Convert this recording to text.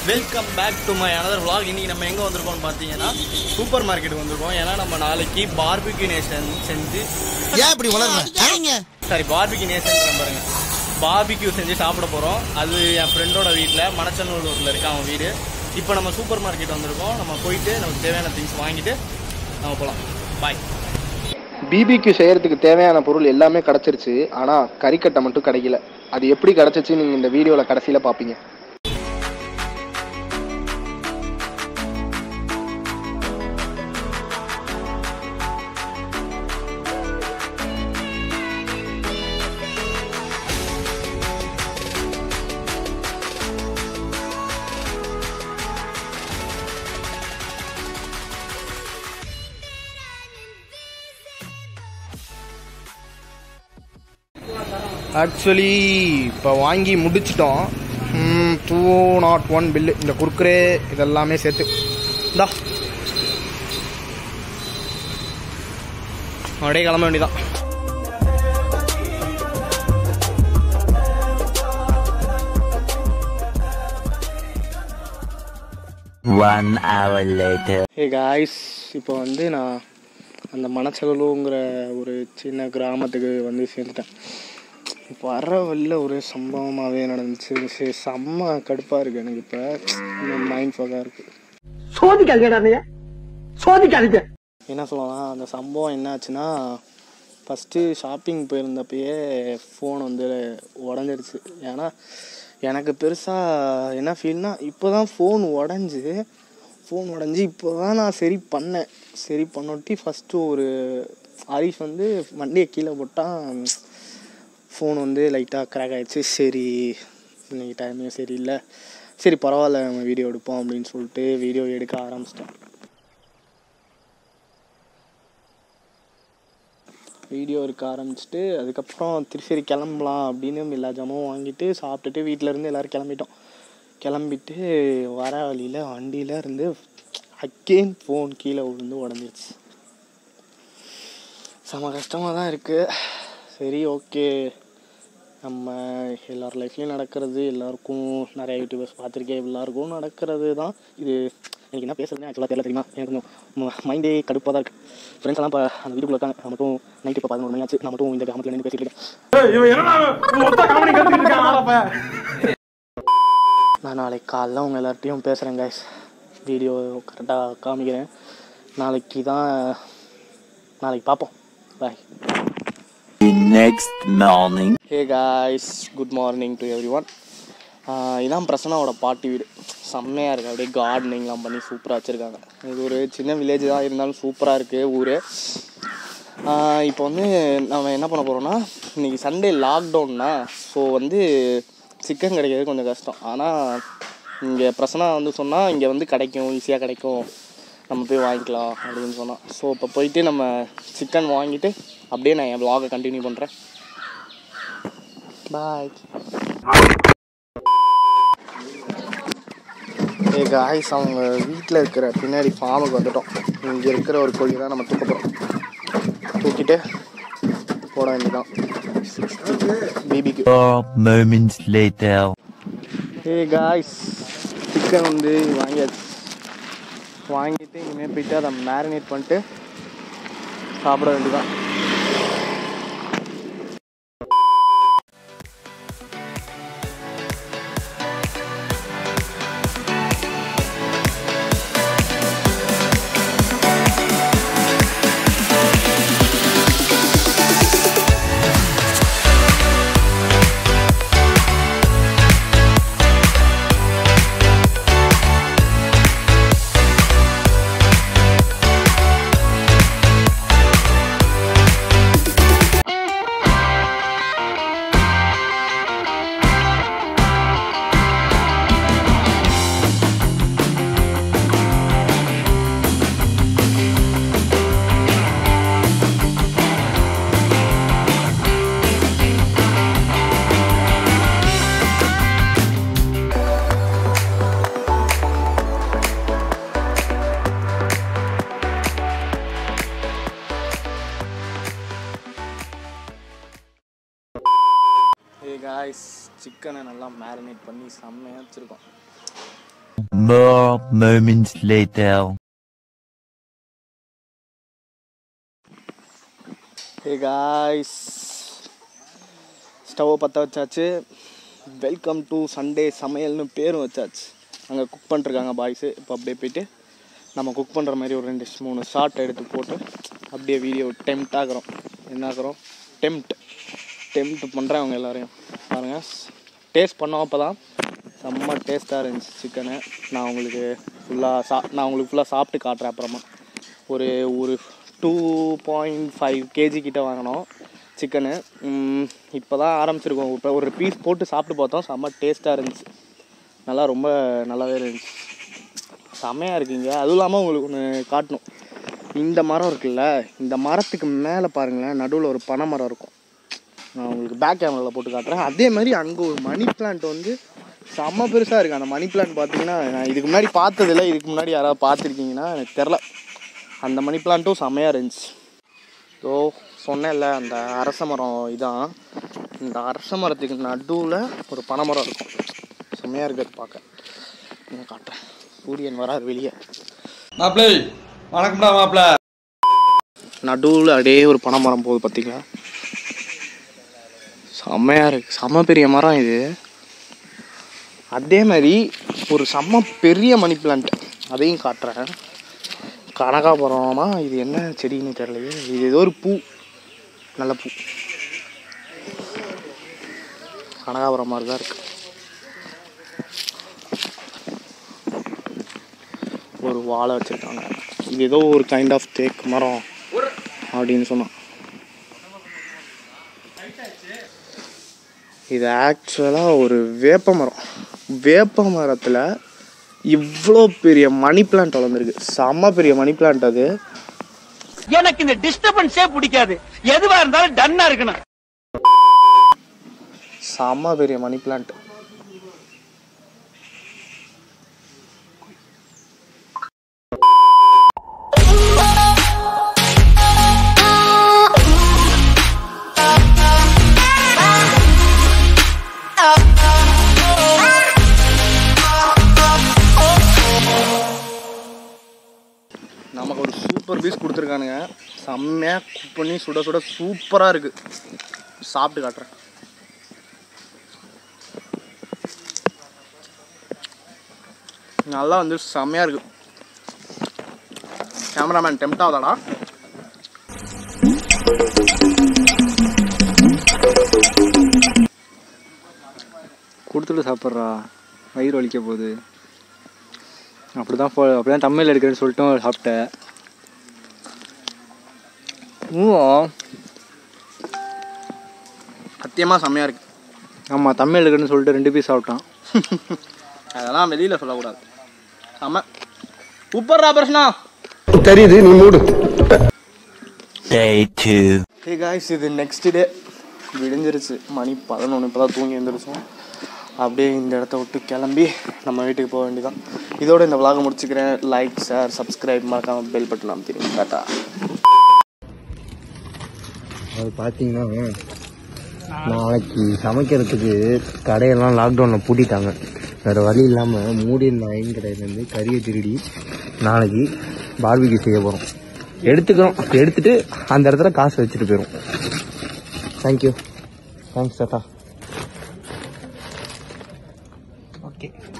Welcome back to my another vlog இன்னைக்கு நம்ம எங்கே வந்திருக்கோம்னு பார்த்தீங்கன்னா சூப்பர் மார்க்கெட் வந்திருக்கோம் ஏன்னா நம்ம நாளைக்கு பார்பிக்யூ நேஷன் செஞ்சு ஏன் இப்படி வளர்ற சாரி பார்பிக்யூ நேஷன் பாருங்க பார்பிக்யூ செஞ்சு சாப்பிட போகிறோம் அது என் ஃப்ரெண்டோட வீட்டில் மணச்சநல்லூரில் இருக்க அவன் வீடு இப்போ நம்ம சூப்பர் மார்க்கெட் வந்திருக்கோம் நம்ம போயிட்டு நமக்கு தேவையான திங்ஸ் வாங்கிட்டு நம்ம போகலாம் பாய் பிபிக்யூ செய்யறதுக்கு தேவையான பொருள் எல்லாமே கிடைச்சிருச்சு ஆனா கறிக்கட்டை மட்டும் கிடைக்கல அது எப்படி கிடைச்சிச்சு நீங்க இந்த வீடியோல கடைசியில பாப்பீங்க ஆக்சுவலி இப்போ வாங்கி முடிச்சிட்டோம் டூ நாட் ஒன் பில்லு இந்த குர்குரே இதெல்லாமே சேர்த்து இந்தா அப்படியே கிளம்ப வேண்டியதான் One hour later. Hey guys இப்போ வந்து நான் அந்த மணச்சகலுங்கிற ஒரு சின்ன கிராமத்துக்கு வந்து சேர்ந்துட்டேன் இப்போ வர வழியில் ஒரு சம்பவமாகவே நடந்துச்சு சரி, செம்ம கடுப்பாக இருக்குது எனக்கு இப்போ மைண்ட் ஃபோக்காக இருக்குது சோதிக்காதீங்க சோதிக்காதீங்க என்ன சொல்லலாம் அந்த சம்பவம் என்னாச்சுன்னா ஃபஸ்ட்டு ஷாப்பிங் போயிருந்தப்பயே ஃபோன் வந்து உடஞ்சிருச்சு ஏன்னா எனக்கு பெருசாக என்ன ஃபீல்னா இப்போ தான் ஃபோன் உடஞ்சி ஃபோன் உடஞ்சி இப்போ தான் நான் சரி பண்ணேன் சரி பண்ணொட்டி ஃபஸ்ட்டு ஒரு ஹரிஷ் வந்து வண்டியை கீழே போட்டால் ஃபோன் வந்து லைட்டாக கிராக் ஆயிடுச்சு சரி இன்னைக்கு டைமே சரியில்லை சரி பரவாயில்ல நம்ம வீடியோ எடுப்போம் அப்படின்னு சொல்லிட்டு வீடியோ எடுக்க ஆரம்பிச்சிட்டேன் வீடியோ எடுக்க ஆரம்பிச்சிட்டு அதுக்கப்புறம் திருச்சேரி கிளம்பலாம் அப்படின்னு எல்லா ஜாமும் வாங்கிட்டு சாப்பிட்டுட்டு வீட்டில் இருந்து எல்லோரும் கிளம்பிட்டோம் கிளம்பிட்டு வர வழியில் வண்டியில் இருந்து அக்கேன் ஃபோன் கீழே விழுந்து உடஞ்சிருச்சு செம கஷ்டமாக தான் இருக்குது சரி ஓகே நம்ம எல்லார் லைஃப்லேயும் நடக்கிறது எல்லாருக்கும் நிறைய யூடியூபர்ஸ் பார்த்துருக்கேன் எல்லாருக்கும் நடக்கிறது தான் இது எனக்கு என்ன பேசுறதுன்னு ஆக்சுவலாக தெரியல தெரியுமா எனக்கு கொஞ்சம் மைண்டே கடுப்பாக தான் இருக்குது ஃப்ரெண்ட்ஸ் எல்லாம் இப்போ அந்த வீட்டுக்குள்ள இருக்காங்க நான் மட்டும் நைட்டு இப்போ பதினொரு மணி ஆச்சு நான் மட்டும் இந்த கிராமத்தில் நின்று பேசிட்டு இருக்கேன் நான் நாளைக்கு காலைல உங்கள் எல்லார்ட்டையும் பேசுகிறேன் கைஸ் வீடியோ கரெக்டாக காமிக்கிறேன் நாளைக்கு தான் நாளைக்கு பார்ப்போம் bye The next morning. Hey guys good morning to everyone இதான் பிரசனாவோட பாட்டி வீடு செம்மையாக இருக்குது அப்படியே கார்டனிங்லாம் பண்ணி சூப்பராக வச்சுருக்காங்க இது ஒரு சின்ன வில்லேஜ் தான் இருந்தாலும் சூப்பராக இருக்குது ஊர் இப்போ வந்து நம்ம என்ன பண்ண போகிறோம்னா இன்றைக்கி சண்டே லாக்டவுன்னா ஸோ வந்து சிக்கன் கிடைக்கிறது கொஞ்சம் கஷ்டம் ஆனால் இங்கே பிரசனா வந்து சொன்னால் இங்கே வந்து கிடைக்கும் ஈஸியாக கிடைக்கும் நம்ம போய் வாங்கிக்கலாம் அப்படின்னு சொன்னான் ஸோ இப்போ போயிட்டு நம்ம சிக்கன் வாங்கிட்டு அப்படியே நான் என் vlog-அ கண்டினியூ பண்ணுறேன் பாய் ஏ காய்ஸ் அவங்க வீட்டில் இருக்கிற பின்னாடி ஃபார்முக்கு வந்துட்டோம் இங்கே இருக்கிற ஒரு கோழி தான் நம்ம தூக்க போகிறோம் தூக்கிட்டு போட வேண்டியதான் பிபிக்கு Four moments later. ஏ காய்ஸ் சிக்கன் வந்து வாங்கியாச்சு வாங்கிட்டு இனிமேல் போயிட்டு அதை மேரினேட் பண்ணிட்டு சாப்பிட வேண்டியதான் காய்ஸ் சிக்கனை நல்லா மேரினேட் பண்ணி செம்மையாக வச்சுருக்கோம் More moments later. Hey guys ஸ்டவ்வை பற்ற வச்சாச்சு வெல்கம் டு சண்டே சமையல்னு பேரும் வச்சாச்சு அங்கே குக் பண்ணிருக்காங்க பாய்ஸு இப்போ அப்படியே போயிட்டு நம்ம குக் பண்ணுற மாதிரி ஒரு ரெண்டு மூணு ஷார்ட் எடுத்து போட்டு அப்படியே வீடியோ டெம்ட் ஆகுறோம் என்ன ஆகுறோம் டெம்ட் டெம்ட் பண்ணுறேன் அவங்க எல்லாரையும் பாருங்கள் டேஸ்ட் பண்ணோம் அப்போ தான் செம்ம டேஸ்ட்டாக இருந்துச்சு சிக்கனு நான் உங்களுக்கு ஃபுல்லாக சா நான் உங்களுக்கு ஃபுல்லாக சாப்பிட்டு காட்டுறேன் அப்புறமா ஒரு ஒரு டூ பாயிண்ட் ஃபைவ் கேஜி கிட்ட வாங்கினோம் சிக்கனு இப்போ தான் ஆரம்பிச்சிருக்கோம் இப்போ ஒரு பீஸ் போட்டு சாப்பிட்டு பார்த்தோம் செம்ம டேஸ்ட்டாக இருந்துச்சு நல்லா ரொம்ப நல்லாவே இருந்துச்சு செம்மையாக இருக்குங்க அதுவும் இல்லாமல் உங்களுக்கு ஒன்று காட்டணும் இந்த மரம் இருக்குல்ல இந்த மரத்துக்கு மேலே பாருங்களேன் நடுவில் ஒரு பனை மரம் இருக்கும் நான் உங்களுக்கு பேக் கேமராவில் போட்டு காட்டுறேன் அதே மாதிரி அங்கே ஒரு மணி பிளான்ட் வந்து செம்ம பெருசாக இருக்குது அந்த மணி பிளான்ட் பார்த்தீங்கன்னா நான் இதுக்கு முன்னாடி பார்த்ததில்ல இதுக்கு முன்னாடி யாராவது பார்த்துருக்கீங்கன்னா எனக்கு தெரில அந்த மணி பிளான்ட்டும் செம்மையாக இருந்துச்சு ஸோ சொன்னேன்ல அந்த அரச மரம் இதான் இந்த அரச மரத்துக்கு நடுவில் ஒரு பனை மரம் இருக்கும் செம்மையாக இருக்குது பார்க்க நான் காட்டுறேன் சூரியன் வராது வெளியே மாப்பிளை வணக்கம்டா மாப்பிள நடுவில் அப்படியே ஒரு பனை மரம் போகுது பார்த்தீங்களா செம்மையாக இருக்குது செம்ம பெரிய மரம் இது அதே மாதிரி ஒரு செம்ம பெரிய மணி பிளான்ட் அதையும் காட்டுறேன் கனகாபுரமா இது என்ன செடின்னு தெரியலையே இது ஏதோ ஒரு பூ நல்ல பூ கனகாபுரம் மாதிரி தான் இருக்கு ஒரு வாழை வச்சுருக்காங்க இது ஏதோ ஒரு கைண்ட் ஆஃப் தேக்கு மரம் அப்படின்னு சொன்னான் இது ஆக்சுவலாக ஒரு வேப்ப மரம் வேப்ப மரத்தில் இவ்வளோ பெரிய மணி பிளான்ட் வளர்ந்துருக்கு செம்ம பெரிய மணி பிளான்ட் அது எனக்கு இந்த டிஸ்டர்பன்ஸே பிடிக்காது எதுவா இருந்தாலும் டன்னா இருக்கணும் செம்ம பெரிய மணி பிளான்ட் நமக்கு ஒரு சூப்பர் பீஸ் கொடுத்துருக்கானுங்க செம்மையாக குக் பண்ணி சுட சுட சூப்பராக இருக்குது சாப்பிட்டு காட்டுறேன் நல்லா வந்து செம்மையாக இருக்கு கேமராமேன் டெம்ட் ஆகுதாடா கொடுத்துட்டு சாப்பிட்றா வயிறு வலிக்க போகுது அப்படி தான் ஃபோ அப்படி தான் தமிழ் எடுக்கிறேன்னு சொல்லிட்டு சாப்பிட்டேன் ஊம் சத்தியமாக செம்மையாக இருக்கு ஆமாம் தமிழ் எடுக்கிறேன்னு சொல்லிட்டு ரெண்டு பீஸ் சாப்பிட்டான் அதெல்லாம் வெளியில் சொல்லக்கூடாது செம்ம சூப்பர்ரா பிரச்சனா தெரியுது நீ மூடு Day 2. ஹே காய்ஸ் இது நெக்ஸ்ட் டே விடிஞ்சிருச்சு மணி பதினொன்று இப்போ தான் தூங்கி எழுந்திரிச்சோம் அப்படியே இந்த இடத்த விட்டு கிளம்பி நம்ம வீட்டுக்கு போக வேண்டியதான் இதோட இந்த vlog முடிச்சுக்கிறேன் லைக் ஷேர் சப்ஸ்கிரைப் மறக்காமல் பெல் பட்டன் அமைத்திருங்க டாட்டா அது பார்த்தீங்கன்னா நாளைக்கு சமைக்கிறதுக்கு கடையெல்லாம் லாக்டவுனில் பூட்டிட்டாங்க வேறு வழி இல்லாமல் மூடியிருந்த ஐன் கடையிலேருந்து கறியை திருடி நாளைக்கு பார்பிக்யூ செய்ய போகிறோம் எடுத்துக்கிறோம் எடுத்துட்டு அந்த இடத்துல காசு வச்சுட்டு போயிடும் தேங்க்யூ தேங்க்ஸ் டாட்டா